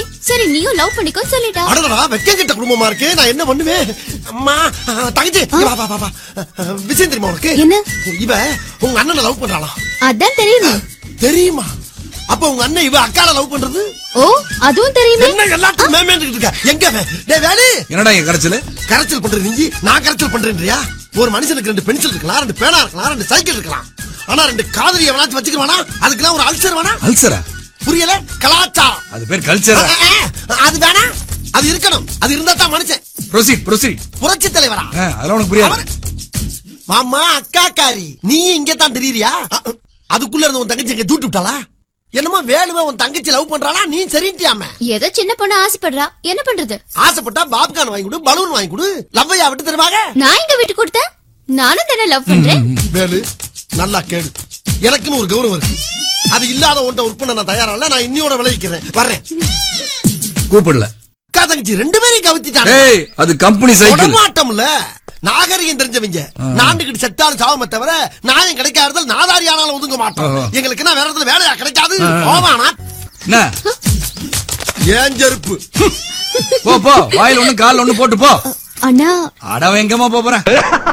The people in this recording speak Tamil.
சரி நீயும் லவ் பண்ணிக்கோ சொல்லிட்டா அடடா வெக்கம் கிட்ட குடும்பமா இருக்கு நான் என்ன பண்ணுவேன் அம்மா அஹ், தங்கச்சி இங்க வா வா வா வா அஹ், விஷயம் தெரியுமா உனக்கு என்ன? இவ உங்க அண்ணனை லவ் பண்றாளாம் அதான் தெரியுமே தெரியுமா அப்ப உங்க அண்ணன் இவ அக்கால லவ் பண்றது ஓ அதுவும் தெரியுமே என்ன எல்லாத்துக்கும் மேமேன்ட்டு இருக்க எங்க அவன்? டேய் வேலு என்னடா இங்க கடைச்சல கரைச்சல் பண்றது நீ நான் கரைச்சல் பண்றேன்றியா ஒரு மனுஷனுக்கு ரெண்டு பென்சில் இருக்கலாம் ரெண்டு பேனா இருக்கலாம் ரெண்டு சைக்கிள் இருக்கலாம் ஆனா ரெண்டு காதலி எவனாச்சும் வச்சுக்கலாமா அதுக்கெல்லாம் ஒரு அல்சர் வேணா அல்சரா புரியல கலாச்சாரம் அது பேர் கல்ச்சரா அஹ், அஹ், அஹ், அது வேணா அது இருக்கணும் அது இருந்தா தான் மனுஷன் ப்ரொசீட் ப்ரொசீட் புரட்சி தலைவரா அதெல்லாம் உனக்கு புரியாது அவரு- மாமா அக்கா காரி நீ இங்க தான் தெரியறியா அஹ், அதுக்குள்ள இருந்து உன் தங்கச்சி இங்க தூட்டு விட்டாளா என்னமோ வேணுமே உன் தங்கச்சி லவ் பண்றாளா நீ சரின்ட்டியாம ஏதோ சின்ன பொண்ணு ஆசைப்படுறா என்ன பண்றது ஆசைப்பட்டா பாப்கார்ன் வாங்கி கொடு பலூன் வாங்கி கொடு லவ்வையா விட்டு தருவாங்க நான் இங்க விட்டு கொடுத்தேன் நானும் தானே லவ் பண்றேன் வேலு நல்லா கேடு எனக்குன்னு ஒரு கௌரவம் இருக்கு அது இல்லாத ஒன்றை ஒர்க் பண்ண நான் தயாரா இல்ல நான் இன்னியோட விளைவிக்கிறேன் வர்றேன் கூப்பிடல அக்கா தங்கச்சி ரெண்டு பேரையும் கவித்திட்டாங்க ஏய் அது கம்பெனி சைக்கிள் உடமாட்டம்ல நாகரிகம் தெரிஞ்சவங்க நாண்டுகிட்டு செத்தாலும் சாவமே தவிர நியாயம் கிடைக்காததால் நாதாரி ஆனாலும் ஒதுங்க மாட்டோம் ஆஹா. எங்களுக்கு என்ன வேற இடத்துல வேலையா கிடைக்காது போவானா என்ன ஏன் செருப்பு போ போ வாயில் ஒண்ணு கால் ஒண்ணு போட்டு போ அண்ணா அடவன் எங்கம்மா போப் போறேன்